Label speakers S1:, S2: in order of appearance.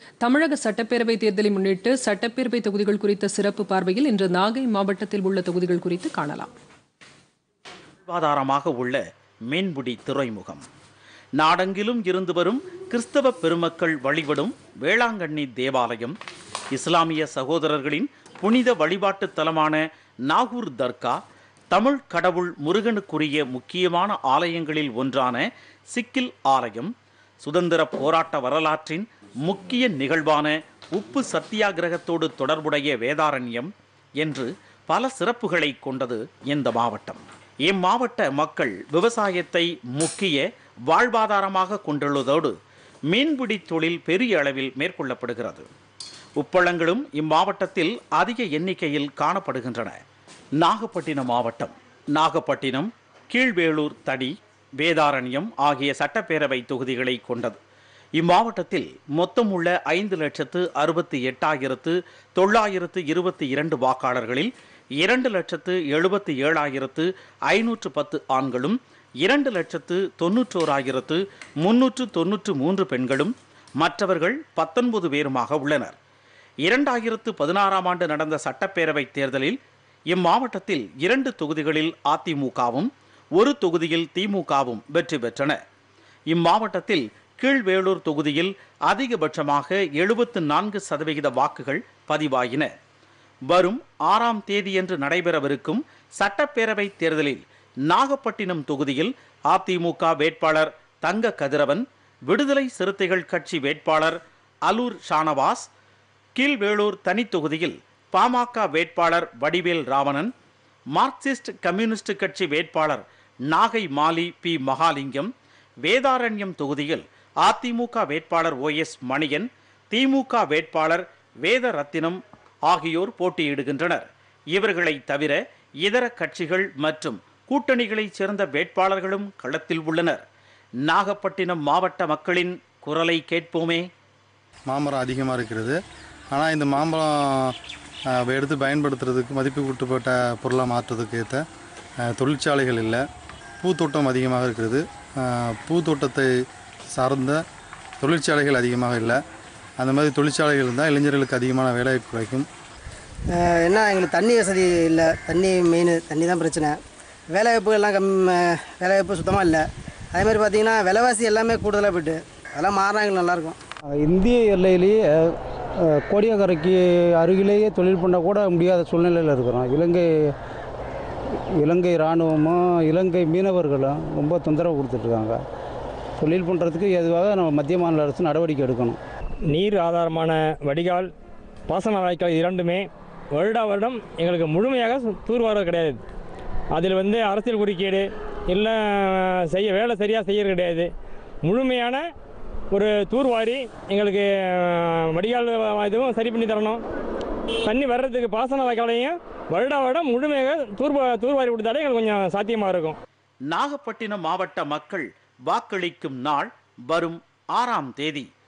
S1: தமிழக சட்டப்பேரவை தேர்தலை முன்னிட்டு சட்டப்பேரவை தொகுதிகள் குறித்த சிறப்பு பார்வையில் இன்று நாகை மாவட்டத்தில் உள்ள தொகுதிகள் குறித்து காணலாம்
S2: வாழ்வாதாரமாக உள்ள மீன்பிடி துறைமுகம் நாடெங்கிலும் இருந்து வரும் கிறிஸ்தவ பெருமக்கள் வழிபடும் வேளாங்கண்ணி தேவாலயம் இஸ்லாமிய சகோதரர்களின் புனித வழிபாட்டு தலமான நாகூர் தர்கா தமிழ் கடவுள் முருகனுக்குரிய முக்கியமான ஆலயங்களில் ஒன்றான சிக்கில் ஆலயம் சுதந்திர போராட்ட வரலாற்றின் முக்கிய நிகழ்வான உப்பு சத்தியாகிரகத்தோடு தொடர்புடைய வேதாரண்யம் என்று பல சிறப்புகளை கொண்டது இந்த மாவட்டம் இம்மாவட்ட மக்கள் விவசாயத்தை முக்கிய வாழ்வாதாரமாக கொண்டுள்ளதோடு மீன்பிடி தொழில் பெரிய அளவில் மேற்கொள்ளப்படுகிறது உப்பளங்களும் இம்மாவட்டத்தில் அதிக எண்ணிக்கையில் காணப்படுகின்றன நாகப்பட்டினம் மாவட்டம் நாகப்பட்டினம் கீழ்வேளூர் தடி வேதாரண்யம் ஆகிய சட்டப்பேரவை தொகுதிகளை கொண்டது இம்மாவட்டத்தில் மொத்தம் உள்ள ஐந்து லட்சத்து அறுபத்தி எட்டாயிரத்து தொள்ளாயிரத்து இருபத்தி இரண்டு வாக்காளர்களில் இரண்டு லட்சத்து எழுபத்தி ஏழாயிரத்து ஐநூற்று பத்து ஆண்களும் இரண்டு லட்சத்து தொன்னூற்றோராயிரத்து முன்னூற்று தொன்னூற்று மூன்று பெண்களும் மற்றவர்கள் பத்தொன்பது பேருமாக உள்ளனர் இரண்டாயிரத்து பதினாறாம் ஆண்டு நடந்த சட்டப்பேரவை தேர்தலில் இம்மாவட்டத்தில் இரண்டு தொகுதிகளில் அதிமுகவும் ஒரு தொகுதியில் திமுகவும் வெற்றி பெற்றன இம்மாவட்டத்தில் கீழ்வேளூர் தொகுதியில் அதிகபட்சமாக எழுபத்து நான்கு சதவிகித வாக்குகள் பதிவாயின வரும் ஆறாம் தேதியன்று நடைபெறவிருக்கும் சட்டப்பேரவை தேர்தலில் நாகப்பட்டினம் தொகுதியில் அதிமுக வேட்பாளர் தங்க கதிரவன் விடுதலை சிறுத்தைகள் கட்சி வேட்பாளர் அலூர் ஷானவாஸ் கீழ்வேளூர் தனி தொகுதியில் பாமக வேட்பாளர் வடிவேல் ராவணன் மார்க்சிஸ்ட் கம்யூனிஸ்ட் கட்சி வேட்பாளர் நாகை மாலி பி மகாலிங்கம் வேதாரண்யம் தொகுதியில் அதிமுக வேட்பாளர் ஓ எஸ் மணியன் திமுக வேட்பாளர் வேத ரத்தினம் ஆகியோர் போட்டியிடுகின்றனர் இவர்களை தவிர இதர கட்சிகள் மற்றும் கூட்டணிகளைச் சேர்ந்த வேட்பாளர்களும் களத்தில் உள்ளனர் நாகப்பட்டினம் மாவட்ட மக்களின் குரலை கேட்போமே
S3: மாமரம் அதிகமாக இருக்கிறது ஆனால் இந்த மாம்பழம் அஹ், எடுத்து பயன்படுத்துறதுக்கு மதிப்பு கூட்டப்பட்ட பொருளாக மாற்றுறதுக்கு ஏற்ற அஹ், தொழிற்சாலைகள் இல்லை பூத்தோட்டம் அதிகமாக இருக்கிறது அஹ், பூத்தோட்டத்தை சார்ந்த தொழிற்சாலைகள் அதிகமாக இல்லை அந்த மாதிரி தொழிற்சாலைகள் இருந்தால் இளைஞர்களுக்கு அதிகமான வேலைவாய்ப்பு கிடைக்கும்
S4: அஹ் என்ன எங்களுக்கு தண்ணி வசதி இல்லை தண்ணி மெயின் தண்ணி தான் பிரச்சனை வேலைவாய்ப்பு எல்லாம் கம் அஹ் வேலைவாய்ப்பு சுத்தமாக இல்லை அதே மாதிரி பார்த்தீங்கன்னா விலைவாசி எல்லாமே கூடுதலாக போயிட்டு அதெல்லாம் மாறினா எங்களுக்கு நல்லாயிருக்கும்
S5: இந்திய எல்லையிலேயே அஹ், கோடியக்கரைக்கு அருகிலேயே தொழில் பண்ண கூட முடியாத சூழ்நிலையில் இருக்கிறோம் இலங்கை இலங்கை இராணுவமும் இலங்கை மீனவர்களும் ரொம்ப தொந்தரவு கொடுத்துட்ருக்காங்க தொழில் பண்ணுறதுக்கு எதுவாக நம்ம மத்திய மாநில அரசு நடவடிக்கை எடுக்கணும்
S6: நீர் ஆதாரமான வடிகால் பாசன வாய்க்கால் இரண்டுமே வருடா வருடம் எங்களுக்கு முழுமையாக சு- தூர்வாரது கிடையாது அதில் வந்து அரசியல் குறுக்கீடு இல்லை செய்ய வேலை சரியாக செய்யறது கிடையாது முழுமையான ஒரு தூர்வாரி எங்களுக்கு அஹ், வடிகால் இதுவும் சரி பண்ணி தரணும் தண்ணி வர்றதுக்கு பாசன வாய்க்காலையும் வருடா வருடம் முழுமையாக தூர்வா தூர்வாரி கொடுத்தாலே எங்களுக்கு கொஞ்சம் சாத்தியமாக இருக்கும்
S2: நாகப்பட்டினம் மாவட்ட மக்கள் வாக்களிக்கும் நாள் வரும் ஆறாம் தேதி